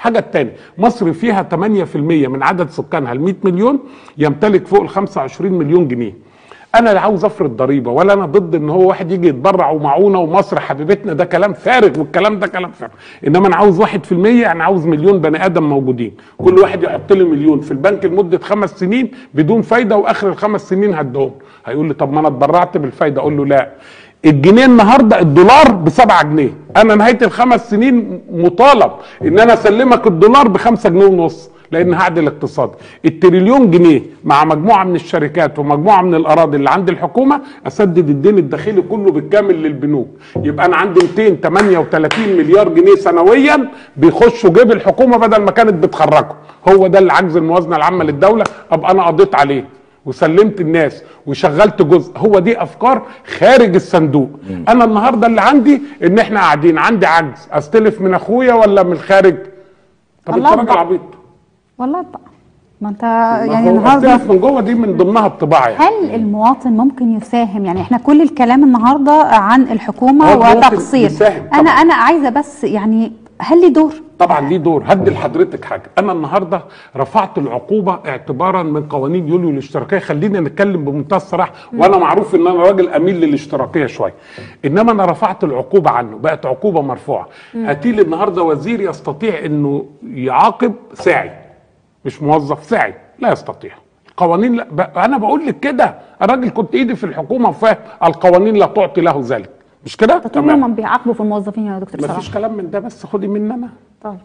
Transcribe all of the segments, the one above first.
الحاجه الثانيه مصر فيها 8% من عدد سكانها ال 100 مليون يمتلك فوق ال 25 مليون جنيه انا لا عاوز افرض ضريبه ولا انا ضد ان هو واحد يجي يتبرع ومعونه ومصر حبيبتنا ده كلام فارغ والكلام ده كلام فارغ انما انا عاوز واحد في المية يعني عاوز مليون بني ادم موجودين كل واحد يحط لي مليون في البنك لمده خمس سنين بدون فايده واخر الخمس سنين هدهم هيقول لي طب ما انا اتبرعت بالفايده اقول له لا الجنيه النهارده الدولار ب 7 جنيه انا نهايه الخمس سنين مطالب ان انا اسلمك الدولار ب 5 جنيه ونص لان هعدل اقتصادي التريليون جنيه مع مجموعه من الشركات ومجموعه من الاراضي اللي عند الحكومه اسدد الدين الداخلي كله بالكامل للبنوك يبقى انا عندي 238 مليار جنيه سنويا بيخشوا جيب الحكومه بدل ما كانت بتخرجهم هو ده اللي عجز الموازنه العامه للدوله ابقى انا قضيت عليه وسلمت الناس وشغلت جزء هو دي افكار خارج الصندوق انا النهارده اللي عندي ان احنا قاعدين عندي عجز استلف من اخويا ولا من الخارج طب انت الله راجل بقى. عبيط والله بقى ما انت ما يعني هو النهارده استلف من جوه دي من ضمنها الطباعه يعني هل المواطن ممكن يساهم يعني احنا كل الكلام النهارده عن الحكومه هو المواطن وتقصير يساهم انا طبعاً. انا عايزه بس يعني هل لي دور طبعا ليه دور هدي لحضرتك حاجه انا النهارده رفعت العقوبه اعتبارا من قوانين يوليو الاشتراكيه خلينا نتكلم بمنتهى الصراحه وانا معروف ان انا راجل اميل للاشتراكيه شويه انما انا رفعت العقوبه عنه بقت عقوبه مرفوعه هاتي لي النهارده وزير يستطيع انه يعاقب ساعي مش موظف ساعي لا يستطيع القوانين لا ب... انا بقول لك كده الراجل كنت ايدي في الحكومه وفاهم القوانين لا تعطي له ذلك مش كده طول ما بيعاقبوا في الموظفين يا دكتور مفيش صلاح كلام من ده بس خدي مني انا طيب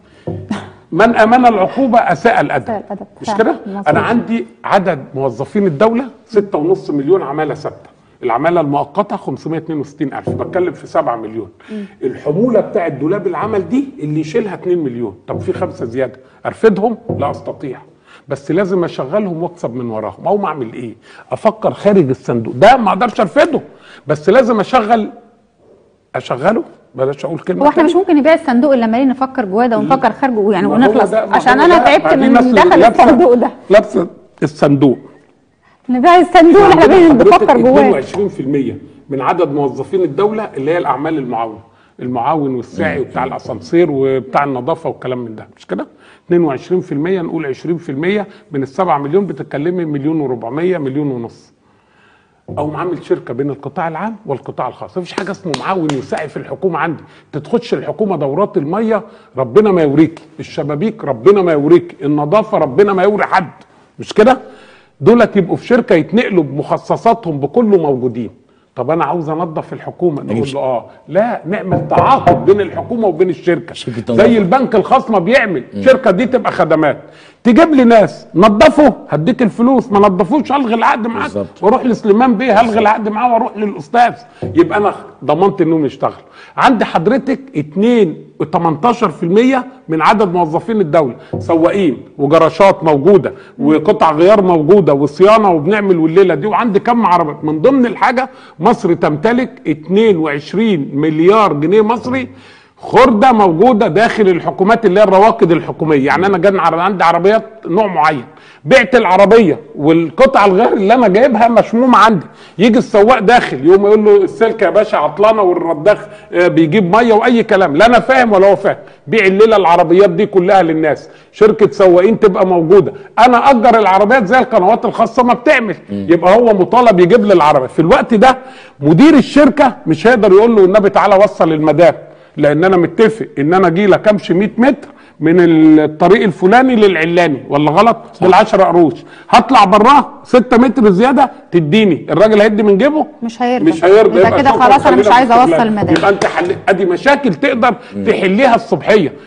من امن العقوبه اساء الادب أساء الأدب، مش فعلا، كده مظبوط. انا عندي عدد موظفين الدوله 6.5 مليون عماله ثابته العماله المؤقته 562 الف بتكلم في 7 مليون الحموله بتاعه دولاب العمل دي اللي يشيلها 2 مليون طب في خمسه زياده ارفدهم لا استطيع بس لازم اشغلهم واكسب من وراهم او ما اعمل ايه افكر خارج الصندوق ده ما اقدرش ارفده بس لازم اشغل اشغله بلاش اقول كلمه هو احنا تانية. مش ممكن نبيع الصندوق الا لما نيجي نفكر جواه ده ونفكر خارجه يعني ما هو ونخلص ده- ما عشان هو انا ده- تعبت ما دي من ناس دخل لابسة- الصندوق ده لابسه الصندوق نبيع الصندوق اللي احنا بنفكر جواه 22% من عدد موظفين الدوله اللي هي الاعمال المعاونه المعاون والساعي وبتاع الاسانسير وبتاع النظافه والكلام من ده مش كده 22% نقول 20% من السبعة مليون بتتكلمي مليون و400 مليون ونص او معامل شركه بين القطاع العام والقطاع الخاص مفيش حاجه اسمه معاون وساعي في الحكومه عندي تتخش الحكومه دورات الميه ربنا ما يوريكي الشبابيك ربنا ما يوريكي النظافه ربنا ما يوري حد مش كده دولت يبقوا في شركه يتنقلوا بمخصصاتهم بكله موجودين طب انا عاوز انظف الحكومه نقول له اه لا نعمل تعاقد بين الحكومه وبين الشركه شركة تنظيف. زي البنك الخاص ما بيعمل الشركه دي تبقى خدمات تجيب لي ناس نظفوا هديك الفلوس ما نظفوش الغي العقد معاك بالظبط. واروح لسليمان بيه هلغي العقد معاه واروح للاستاذ يبقى انا ضمنت انهم يشتغلوا عندي حضرتك 2 18% من عدد موظفين الدوله سواقين وجراشات موجوده وقطع غيار موجوده وصيانه وبنعمل والليله دي وعندي كم عربيه من ضمن الحاجه مصر تمتلك 22 مليار جنيه مصري خرده موجوده داخل الحكومات اللي هي الرواقد الحكوميه يعني انا جاي عندي عربيات نوع معين بعت العربيه والقطع الغير اللي انا جايبها مشمومه عندي يجي السواق داخل يقوم يقول له السلك يا باشا عطلانه والرداخ آه، بيجيب ميه واي كلام لا انا فاهم ولا هو فاهم بيع الليله العربيات دي كلها للناس شركه سواقين تبقى موجوده انا اجر العربيات زي القنوات الخاصه ما بتعمل يبقى هو مطالب يجيب لي العربيه في الوقت ده مدير الشركه مش هيقدر يقول له النبي تعالى وصل المدام لان انا متفق ان انا اجي لك امشي 100 متر من الطريق الفلاني للعلاني ولا غلط بالعشرة قروش هطلع براه 6 متر زياده تديني الراجل هيدي من جيبه مش هيرضى مش هيرضى يبقى يبقى كده شكراً، خلاص انا مش خلينا عايزه في اوصل الشغلانة. المدام يبقى انت حل... ادي مشاكل تقدر تحليها الصبحيه